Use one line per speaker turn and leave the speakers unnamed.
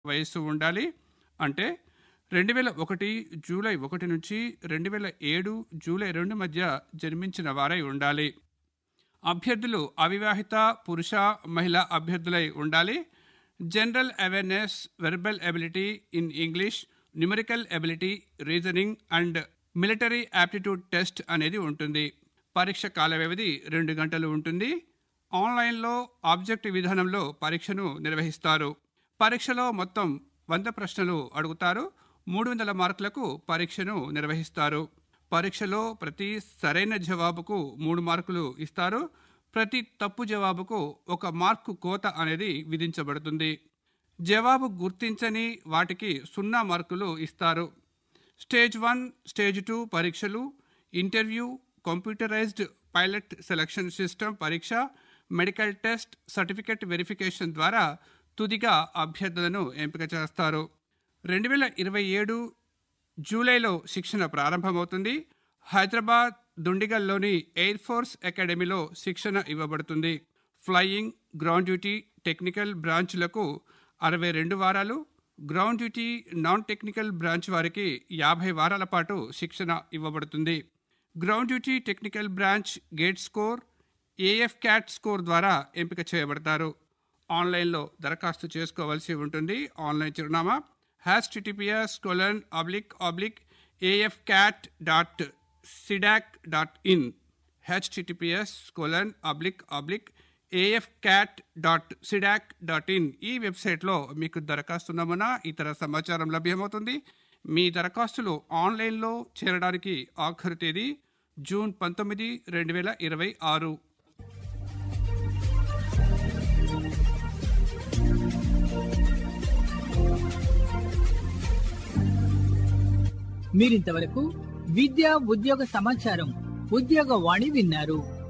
వయస్సు ఉండాలి అంటే రెండు వేల ఒకటి జూలై ఒకటి నుంచి రెండు వేల ఏడు జూలై రెండు మధ్య జన్మించిన వారై ఉండాలి అభ్యర్థులు అవివాహిత పురుష మహిళా అభ్యర్థులై ఉండాలి general awareness verbal ability in English numerical ability reasoning and military aptitude test అనేది ఉంటుంది పరీక్ష కాల వ్యవధి రెండు గంటలు ఉంటుంది ఆన్లైన్లో ఆబ్జెక్టివ్ విధానంలో పరీక్షను నిర్వహిస్తారు పరీక్షలో మొత్తం వంద ప్రశ్నలు అడుగుతారు మూడు వందల మార్కులకు పరీక్షను నిర్వహిస్తారు పరీక్షలో ప్రతి సరైన జవాబుకు మూడు మార్కులు ఇస్తారు ప్రతి తప్పు జవాబుకు ఒక మార్కు కోత అనేది విధించబడుతుంది జవాబు గుర్తించని వాటికి సున్నా మార్కులు ఇస్తారు స్టేజ్ వన్ స్టేజ్ టూ పరీక్షలు interview computerized pilot selection system పరీక్ష మెడికల్ టెస్ట్ సర్టిఫికెట్ వెరిఫికేషన్ ద్వారా తుదిగా అభ్యర్థులను ఎంపిక చేస్తారు రెండు వేల ఇరవై ఏడు జూలైలో శిక్షణ ప్రారంభమవుతుంది హైదరాబాద్ దుండిగల్లోని ఎయిర్ ఫోర్స్ అకాడమీలో శిక్షణ ఇవ్వబడుతుంది ఫ్లయింగ్ గ్రౌండ్ డ్యూటీ టెక్నికల్ బ్రాంచ్లకు అరవై రెండు వారాలు ground duty non technical branch వారికి యాభై వారాల పాటు శిక్షణ ఇవ్వబడుతుంది ground duty technical branch gate score AF CAT score ద్వారా ఎంపిక చేయబడతారు ఆన్లైన్లో దరఖాస్తు చేసుకోవాల్సి ఉంటుంది ఆన్లైన్ చిరునామా H TTPS colon oblique oblique AF CAT dot CDAC dot in HTTPS colon oblique oblique AF CAT dot CDAC dot in ఈ వెబ్సైట్లో మీకు దరఖాస్తు నమూనా ఇతర సమాచారం లభ్యమవుతుంది మీ దరఖాస్తులు ఆన్లైన్లో చేరడానికి ఆఖరు తేదీ జూన్ పంతొమ్మిది రెండు వేల ఇరవై ఆరు
మీరింతవరకు విద్యా ఉద్యోగ సమాచారం ఉద్యోగ వాణి విన్నారు